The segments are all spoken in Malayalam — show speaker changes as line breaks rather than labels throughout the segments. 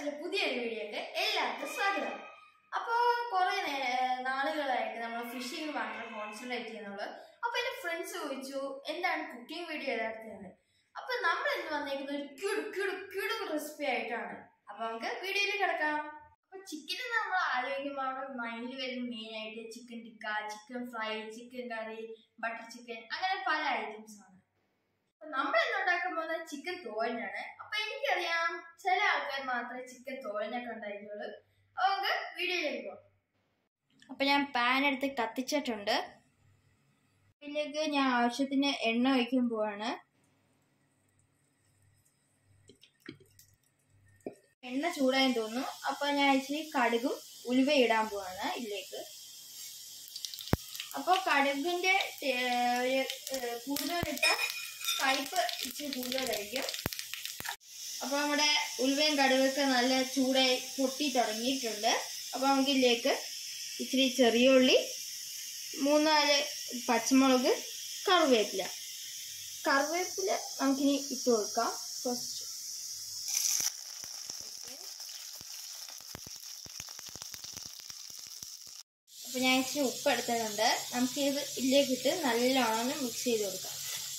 ചാനലിന്റെ പുതിയൊരു വീഡിയോക്ക് എല്ലാവർക്കും സ്വാഗതം അപ്പോൾ കുറേ നേ- നാളുകളായിട്ട് നമ്മൾ ഫിഷിംഗ് മാത്രം കോൺസെൻട്രേറ്റ് ചെയ്യുന്നുള്ളൂ അപ്പോൾ എൻ്റെ ഫ്രണ്ട്സ് ചോദിച്ചു എന്താണ് കുക്കിംഗ് വീഡിയോ ഇടാത്തതെന്ന് അപ്പോൾ നമ്മൾ ഇന്ന് വന്നേക്കുന്നത് ഒരു ക്യൂട് ക്യൂട് ക്യൂട് റെസിപ്പി ആയിട്ടാണ് അപ്പോൾ നമുക്ക് വീഡിയോയിൽ കിടക്കാം അപ്പോൾ ചിക്കൻ നമ്മൾ ആലോചിക്കുമ്പോൾ നമ്മുടെ മൈൻഡിൽ വരുന്ന മെയിൻ ആയിട്ട് chicken tikka chicken fry chicken curry butter chicken അങ്ങനെ പല ഐറ്റംസ് ആണ് അപ്പൊ നമ്മൾ ഇന്ന് ഉണ്ടാക്കാൻ പോകുന്നത് ചിക്കൻ തോരനാണ് അപ്പൊ എനിക്കറിയാം ചില ആൾക്കാർ മാത്രമേ ചിക്കൻ തോരനൊക്കെ ഉണ്ടായിരിക്കുള്ളൂ അപ്പൊ നമുക്ക് വീഡിയോയിലേക്ക് പോകാം അപ്പൊ ഞാൻ പാൻ എടുത്ത് കത്തിച്ചിട്ടുണ്ട് ഇതിലേക്ക് ഞാൻ ആവശ്യത്തിന് എണ്ണ ഒഴിക്കാൻ പോവാണ് എണ്ണ ചൂടായി തോന്നുന്നു അപ്പൊ ഞാൻ ഇച്ചിരി കടുകും ഉലുവ ഇടാൻ പോവാണ് ഇതിലേക്ക് അപ്പോൾ കടുകിന്റെ ടേ- ഒരു ഏഹ്, കൂടുതലിട്ട കയ്പ് ഇച്ചിരി കൂടുതലായിരിക്കും അപ്പോൾ നമ്മുടെ ഉലുവയും കടുകൊക്കെ നല്ല ചൂടായി പൊട്ടി തുടങ്ങിയിട്ടുണ്ട് അപ്പോൾ നമുക്ക് ഇതിലേക്ക് ഇച്ചിരി ചെറിയ ഉള്ളി മൂന്നാല് പച്ചമുളക് കറിവേപ്പില കറിവേപ്പില നമുക്കിനി ഇട്ട് കൊടുക്കാം ഫസ്റ്റ് അപ്പോൾ ഞാൻ ഇച്ചിരി ഉപ്പ് എടുത്തിട്ടുണ്ട് നമുക്ക് ഇത് ഇതിലേക്ക് ഇട്ട് നല്ലോണം മിക്സ് ചെയ്ത് കൊടുക്കാം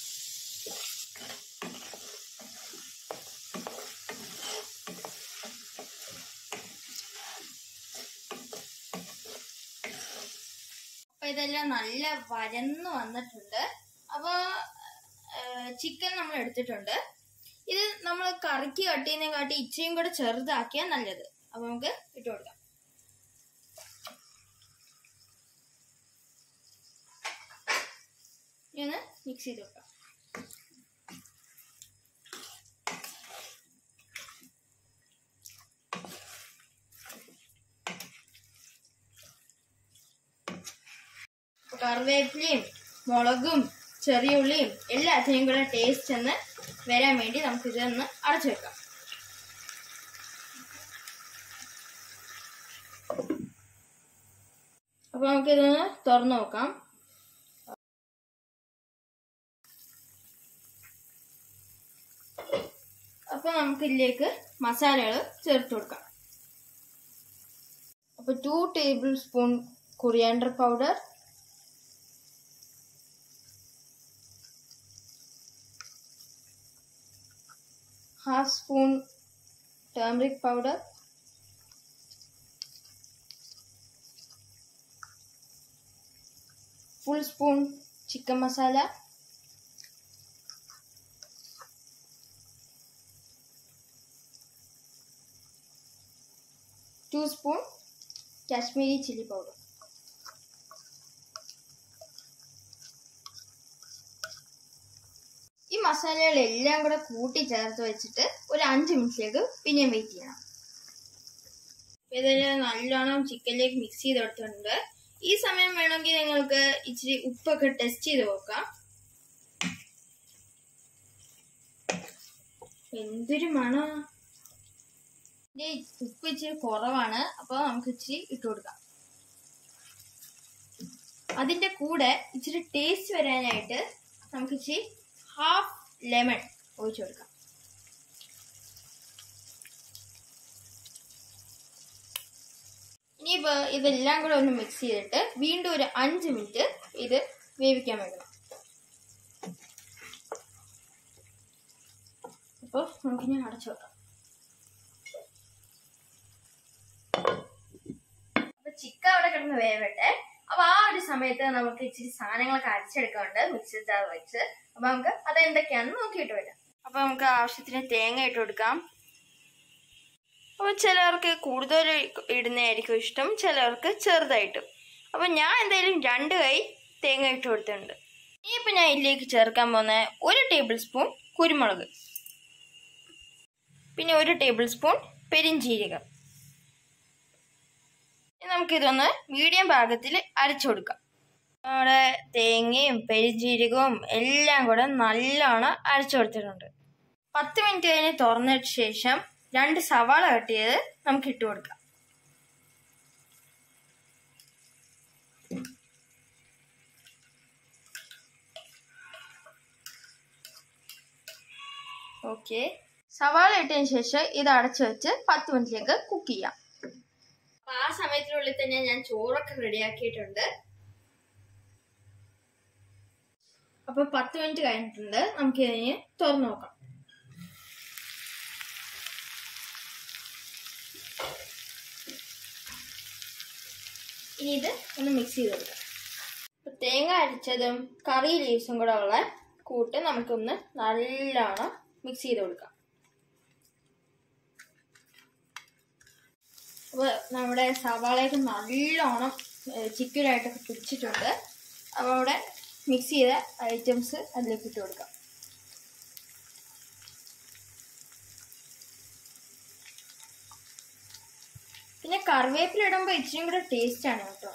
അപ്പോൾ ഇതെല്ലാം നല്ല വരന്ന് വന്നിട്ടുണ്ട് അപ്പോൾ ചിക്കൻ നമ്മൾ എടുത്തിട്ടുണ്ട് ഇത് നമ്മൾ കറിക്ക് കട്ട് ചെയ്യുന്നതിനെ കാട്ടി ഇച്ചിരിയും കൂടെ ചെറുതാക്കിയാൽ നല്ലത് അപ്പോൾ നമുക്ക് ഇട്ട് കൊടുക്കാം ഇനി ഒന്ന് മിക്സ് ചെയ്ത് വെക്കാം കറിവേപ്പിലയും മുളകും ചെറിയ ഉള്ളിയും എല്ലാത്തിനെയും കൂടെ ടേസ്റ്റ് ഒന്ന് വരാൻ വേണ്ടി നമുക്ക് ഇതൊന്ന് അടച്ചു വെക്കാം അപ്പൊ നമുക്കിതൊന്ന് തുറന്നു നോക്കാം അപ്പൊ നമുക്ക് ഇതിലേക്ക് മസാലകൾ ചേർത്ത് കൊടുക്കാം അപ്പൊ two tablespoon coriander powder half spoon turmeric powder full spoon chicken masala two spoon Kashmiri chilli powder ഈ മസാലകളെല്ലാം കൂടെ കൂട്ടി ചേർത്ത് വെച്ചിട്ട് ഒരു അഞ്ച് മിനിറ്റിലേക്ക് പിന്നെയും വെയിറ്റ് ചെയ്യണം ഇതെല്ലാം നല്ലോണം ചിക്കനിലേക്ക് മിക്സ് ചെയ്ത് കൊടുത്തിട്ടുണ്ട് ഈ സമയം വേണമെങ്കിൽ നിങ്ങൾക്ക് ഇച്ചിരി ഉപ്പൊക്കെ ടെസ്റ്റ് ചെയ്ത് നോക്കാം എന്തൊരു മണ ഇതിന്റെ ഉപ്പ് ഇച്ചിരി കുറവാണ് അപ്പൊ നമുക്ക് ഇച്ചിരി ഇട്ട് കൊടുക്കാം അതിന്റെ കൂടെ ഇച്ചിരി ടേസ്റ്റ് വരാനായിട്ട് നമുക്ക് ഇച്ചിരി ഹാഫ് ലെമൺ ഒഴിച്ചു കൊടുക്കാം ഇനിയിപ്പോ ഇതെല്ലാം കൂടെ ഒന്ന് മിക്സ് ചെയ്തിട്ട് വീണ്ടും ഒരു അഞ്ച് മിനിറ്റ് ഇത് വേവിക്കാൻ വെക്കണം അപ്പോൾ നമുക്കിനി അടച്ചു വെക്കാം അപ്പൊ ചിക്കൻ അവിടെ കിടന്ന് വേവട്ടെ അപ്പൊ ആ ഒരു സമയത്ത് നമുക്ക് ഇച്ചിരി സാധനങ്ങളൊക്കെ അരച്ചെടുക്കാറുണ്ട് മിക്സർ ജാർ വെച്ച് അപ്പൊ നമുക്ക് അതെന്തൊക്കെയാണെന്ന് നോക്കിയിട്ട് വരാം അപ്പൊ നമുക്ക് ആവശ്യത്തിന് തേങ്ങ ഇട്ട് കൊടുക്കാം അപ്പോൾ ചിലർക്ക് കൂടുതൽ ഇടുന്നതായിരിക്കും ഇഷ്ടം ചിലർക്ക് ചെറുതായിട്ടും അപ്പോൾ ഞാൻ എന്തായാലും രണ്ട് കൈ തേങ്ങ ഇട്ട് കൊടുത്തിട്ടുണ്ട് ഇനിയിപ്പോൾ ഞാൻ ഇതിലേക്ക് ചേർക്കാൻ പോകുന്ന ഒരു ടേബിൾ സ്പൂൺ കുരുമുളക് പിന്നെ ഒരു ടേബിൾ സ്പൂൺ പെരിഞ്ചീരകം ഇനി നമുക്കിതൊന്ന് മീഡിയം പാകത്തിൽ അരച്ചു കൊടുക്കാം നമ്മുടെ തേങ്ങയും പെരിഞ്ചീരകവും എല്ലാം കൂടെ നല്ലോണം അരച്ചു കൊടുത്തിട്ടുണ്ട് പത്ത് മിനിറ്റ് കഴിഞ്ഞ് തുറന്നിട്ട് ശേഷം രണ്ട് സവാള കട്ട് ചെയ്ത് നമുക്ക് ഇട്ട് കൊടുക്കാം ഓക്കെ സവാള ഇട്ടതിന് ശേഷം ഇത് അടച്ചു വെച്ച് പത്ത് മിനിറ്റിലേക്ക് കുക്ക് ചെയ്യാം അപ്പൊ ആ സമയത്തിനുള്ളിൽ തന്നെ ഞാൻ ചോറൊക്കെ റെഡിയാക്കിയിട്ടുണ്ട് അപ്പൊ പത്ത് മിനിറ്റ് കഴിഞ്ഞിട്ടുണ്ട് നമുക്ക് ഇതിന് തുറന്നു നോക്കാം ഇനി ഇത് ഒന്ന് മിക്സ് ചെയ്ത് കൊടുക്കാം അപ്പൊ തേങ്ങ അരിച്ചതും കറി ലീവ്സും കൂടെ ഉള്ള കൂട്ട് നമുക്കൊന്ന് നല്ലോണം മിക്സ് ചെയ്ത് കൊടുക്കാം അപ്പോൾ നമ്മുടെ സവാളയൊക്കെ നല്ലോണം ചിക്കനായിട്ടൊക്കെ പിടിച്ചിട്ടുണ്ട് അപ്പോൾ അവിടെ മിക്സ് ചെയ്ത ഐറ്റംസ് അതിലേക്ക് ഇട്ട് കൊടുക്കാം പിന്നെ കറിവേപ്പില ഇടുമ്പോൾ ഇച്ചിരി കൂടെ ടേസ്റ്റ് ആണ് കേട്ടോ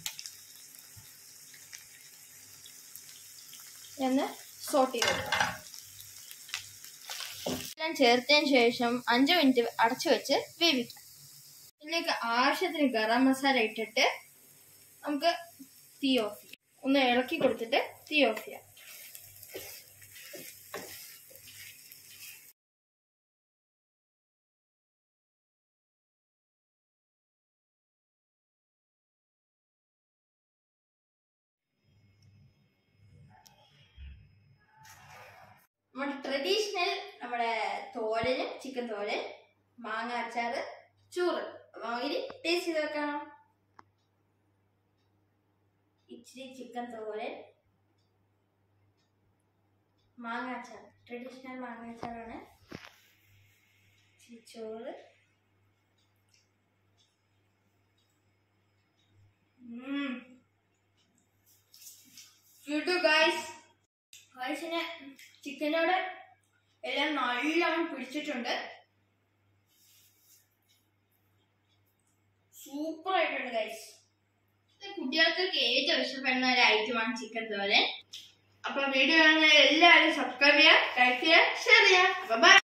എന്ന് സോട്ട് ചെയ്ത് കൊടുക്കാം എല്ലാം ചേർത്തതിന് ശേഷം അഞ്ച് മിനിറ്റ് അടച്ചു വെച്ച് വേവിക്കാം ഇതിലേക്ക് ആവശ്യത്തിന് ഗരം മസാല ഇട്ടിട്ട് നമുക്ക് തീ ഓഫ് ചെയ്യാം ഒന്ന് ഇളക്കി കൊടുത്തിട്ട് തീ ഓഫ് ചെയ്യാം നമ്മുടെ ട്രഡീഷണൽ നമ്മുടെ തോരന് ചിക്കൻ തോരൻ മാങ്ങ അച്ചാറ് ചോറ് വാങ്ങി ടേസ്റ്റ് ചെയ്ത് വെക്കണം ഇച്ചിരി ചിക്കൻ തോരൻ മാങ്ങ അച്ചാർ ട്രഡീഷണൽ മാങ്ങ അച്ചാറാണ് ഇച്ചിരി ചോറ് ഗൈസ് ഗൈസിന് ചിക്കനോട് എല്ലാം നല്ലോണം പിടിച്ചിട്ടുണ്ട് സൂപ്പർ ആയിട്ടുണ്ട് ഗൈസ് കുട്ടികൾക്കൊക്കെ ഏറ്റവും ഇഷ്ടപ്പെടുന്ന ഒരു ഐറ്റമാണ് ചിക്കൻ തോരൻ അപ്പൊ വീഡിയോ കാണുന്ന എല്ലാവരും സബ്സ്ക്രൈബ് ചെയ്യുക ലൈക്ക് ചെയ്യുക ഷെയർ ചെയ്യുക ബൈ